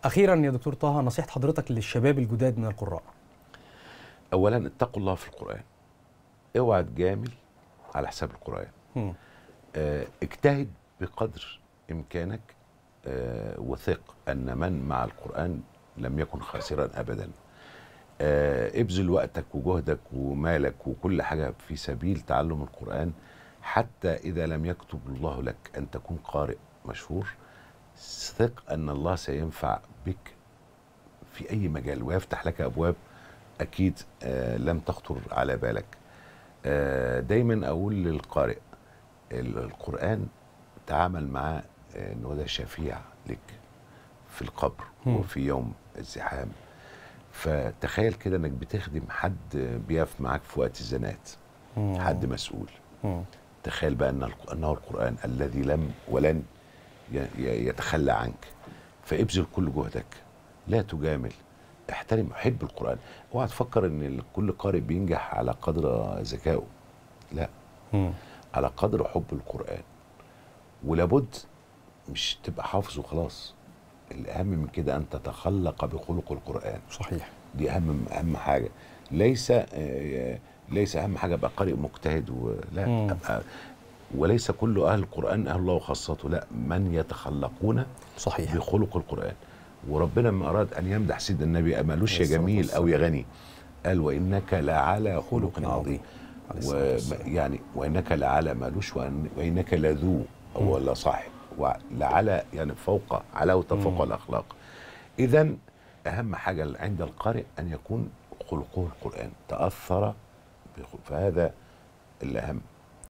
اخيرا يا دكتور طه نصيحه حضرتك للشباب الجداد من القراء اولا اتقوا الله في القران اوعى تجامل على حساب القران مم. آه، اجتهد بقدر امكانك آه، وثق ان من مع القران لم يكن خاسرا ابدا آه، ابذل وقتك وجهدك ومالك وكل حاجه في سبيل تعلم القران حتى اذا لم يكتب الله لك ان تكون قارئ مشهور ثق ان الله سينفع بك في اي مجال ويفتح لك ابواب اكيد آه، لم تخطر على بالك آه، دايما اقول للقارئ ال- القرآن تعامل معاه آه، ان هو ده شفيع لك في القبر مم. وفي يوم الزحام فتخيل كده انك بتخدم حد بيقف معاك في وقت الزنات مم. حد مسؤول مم. تخيل بقى ان الق- انه القرآن الذي لم ولن ي- ي- يتخلى عنك فابذل كل جهدك لا تجامل احترم حب القرآن اوعى تفكر ان كل قارئ بينجح على قدر ذكائه لا مم. على قدر حب القرآن ولابد مش تبقى حافظ وخلاص الأهم من كده أن تتخلق بخلق القرآن صحيح دي أهم أهم حاجة ليس آه، ليس أهم حاجة أبقى قارئ مجتهد ولا مم. أبقى وليس كل أهل القرآن أهل الله وخاصته لا من يتخلقون صحيح بخلق القرآن وربنا ما أراد أن يمدح سيدنا النبي ما قالوش يا عليه الصلاة جميل أو يا والسلام. غني قال وإنك لعلى خلق خلق عظيم عظيم عليه الصلاة والسلام. ويعني وانك لعلى مالوش وإن- وانك لذو او ولا صاحب ولعلى يعني فوق علاوه فوق مم. الاخلاق اذا اهم حاجه عند القارئ ان يكون خلقه القران تاثر بخ- فهذا الاهم